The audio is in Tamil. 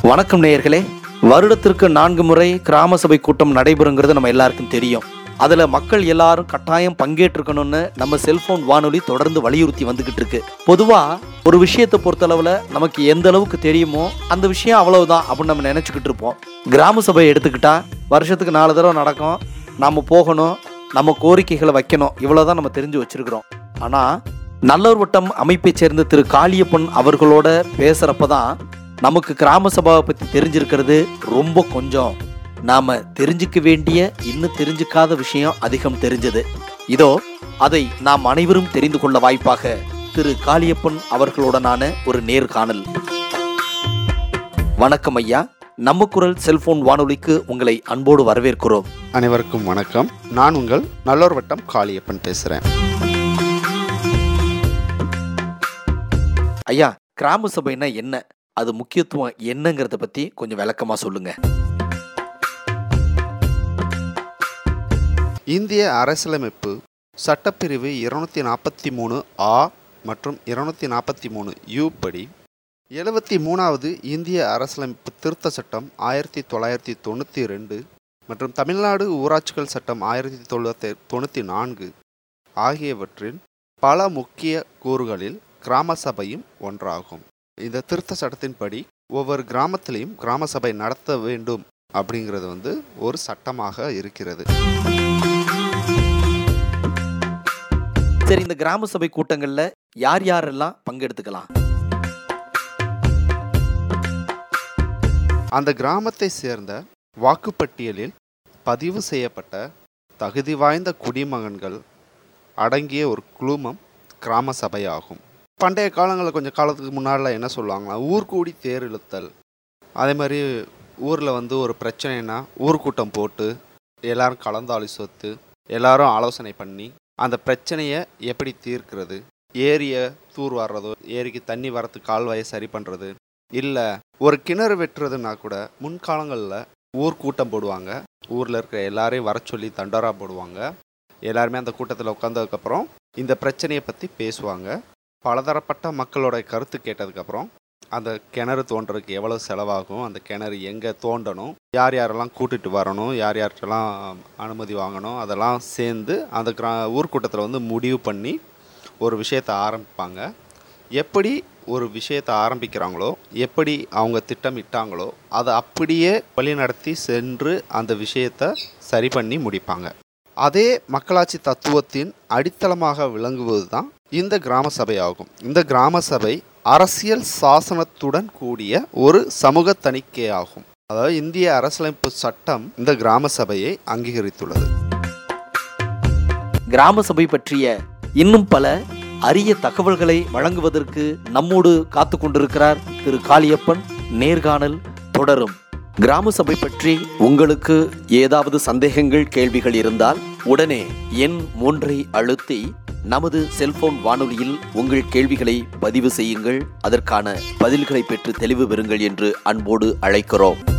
வணக்கம் நேயர்களே வருடத்திற்கு நான்கு முறை கிராம சபை கூட்டம் நடைபெறுங்கிறது நம்ம எல்லாருக்கும் தெரியும் அதுல மக்கள் எல்லாரும் கட்டாயம் பங்கேற்றுக்கணும்னு நம்ம செல்போன் வானொலி தொடர்ந்து வலியுறுத்தி வந்துகிட்டு இருக்கு பொதுவா ஒரு விஷயத்தை பொறுத்தளவுல நமக்கு எந்த அளவுக்கு தெரியுமோ அந்த விஷயம் அவ்வளவுதான் அப்படின்னு நம்ம நினைச்சுக்கிட்டு இருப்போம் கிராம சபை எடுத்துக்கிட்டா வருஷத்துக்கு நாலு தடவை நடக்கும் நாம போகணும் நம்ம கோரிக்கைகளை வைக்கணும் இவ்வளவுதான் நம்ம தெரிஞ்சு வச்சிருக்கிறோம் ஆனா நல்லூர் வட்டம் அமைப்பைச் சேர்ந்த திரு காளியப்பன் அவர்களோட பேசுறப்ப தான் நமக்கு கிராம சபாவை பத்தி தெரிஞ்சிருக்கிறது ரொம்ப கொஞ்சம் நாம தெரிஞ்சுக்க வேண்டிய இன்னும் தெரிஞ்சுக்காத விஷயம் அதிகம் தெரிஞ்சது இதோ அதை நாம் அனைவரும் தெரிந்து கொள்ள வாய்ப்பாக திரு காளியப்பன் அவர்களுடனான ஒரு நேர்காணல் வணக்கம் ஐயா நம்ம குரல் செல்போன் வானொலிக்கு உங்களை அன்போடு வரவேற்கிறோம் அனைவருக்கும் வணக்கம் நான் உங்கள் நல்லோர் வட்டம் காளியப்பன் பேசுகிறேன் ஐயா கிராம சபைனா என்ன அது முக்கியத்துவம் என்னங்கிறத பத்தி கொஞ்சம் விளக்கமா சொல்லுங்க இந்திய அரசியலமைப்பு சட்டப்பிரிவு இருநூத்தி நாற்பத்தி மூணு ஆ மற்றும் இருநூத்தி நாற்பத்தி மூணு யூ படி எழுபத்தி மூணாவது இந்திய அரசியலமைப்பு திருத்த சட்டம் ஆயிரத்தி தொள்ளாயிரத்தி தொண்ணூற்றி ரெண்டு மற்றும் தமிழ்நாடு ஊராட்சிகள் சட்டம் ஆயிரத்தி தொள்ளாயிரத்தி தொண்ணூற்றி நான்கு ஆகியவற்றின் பல முக்கிய கூறுகளில் கிராம சபையும் ஒன்றாகும் இந்த திருத்த சட்டத்தின்படி ஒவ்வொரு கிராமத்திலையும் கிராம சபை நடத்த வேண்டும் அப்படிங்கிறது வந்து ஒரு சட்டமாக இருக்கிறது சரி இந்த கிராம சபை கூட்டங்கள்ல யார் யாரெல்லாம் பங்கெடுத்துக்கலாம் அந்த கிராமத்தை சேர்ந்த வாக்குப்பட்டியலில் பதிவு செய்யப்பட்ட தகுதி வாய்ந்த குடிமகன்கள் அடங்கிய ஒரு குழுமம் கிராம சபையாகும் பண்டைய காலங்களில் கொஞ்சம் காலத்துக்கு முன்னாடிலாம் என்ன சொல்லுவாங்கன்னா ஊர்கூடி தேர் இழுத்தல் அதே மாதிரி ஊரில் வந்து ஒரு பிரச்சனைனா ஊர்க்கூட்டம் போட்டு எல்லாரும் கலந்தாலோசித்து எல்லாரும் ஆலோசனை பண்ணி அந்த பிரச்சனையை எப்படி தீர்க்கிறது ஏரியை தூர் வர்றதோ ஏரிக்கு தண்ணி வரத்துக்கு கால்வாயை சரி பண்ணுறது இல்லை ஒரு கிணறு வெட்டுறதுனா கூட முன்காலங்களில் ஊர் கூட்டம் போடுவாங்க ஊரில் இருக்கிற எல்லாரையும் வர சொல்லி தண்டோரா போடுவாங்க எல்லாருமே அந்த கூட்டத்தில் உட்காந்ததுக்கப்புறம் இந்த பிரச்சனையை பற்றி பேசுவாங்க பலதரப்பட்ட மக்களோட கருத்து கேட்டதுக்கப்புறம் அந்த கிணறு தோண்டுறதுக்கு எவ்வளோ செலவாகும் அந்த கிணறு எங்கே தோண்டணும் யார் யாரெல்லாம் கூட்டிட்டு வரணும் யார் யார்கிட்டலாம் அனுமதி வாங்கணும் அதெல்லாம் சேர்ந்து அந்த கிரா ஊர்க்கூட்டத்தில் வந்து முடிவு பண்ணி ஒரு விஷயத்தை ஆரம்பிப்பாங்க எப்படி ஒரு விஷயத்தை ஆரம்பிக்கிறாங்களோ எப்படி அவங்க திட்டமிட்டாங்களோ அதை அப்படியே வழிநடத்தி சென்று அந்த விஷயத்தை சரி பண்ணி முடிப்பாங்க அதே மக்களாட்சி தத்துவத்தின் அடித்தளமாக விளங்குவது தான் இந்த கிராம சபை ஆகும் இந்த கிராம சபை அரசியல் சாசனத்துடன் கூடிய ஒரு சமூக தணிக்கை ஆகும் அதாவது இந்திய அரசியலமைப்பு சட்டம் இந்த கிராம சபையை அங்கீகரித்துள்ளது கிராம சபை பற்றிய இன்னும் பல அரிய தகவல்களை வழங்குவதற்கு நம்மோடு காத்து கொண்டிருக்கிறார் திரு காளியப்பன் நேர்காணல் தொடரும் கிராம சபை பற்றி உங்களுக்கு ஏதாவது சந்தேகங்கள் கேள்விகள் இருந்தால் உடனே எண் மூன்றை அழுத்தி நமது செல்போன் வானொலியில் உங்கள் கேள்விகளை பதிவு செய்யுங்கள் அதற்கான பதில்களை பெற்று தெளிவு பெறுங்கள் என்று அன்போடு அழைக்கிறோம்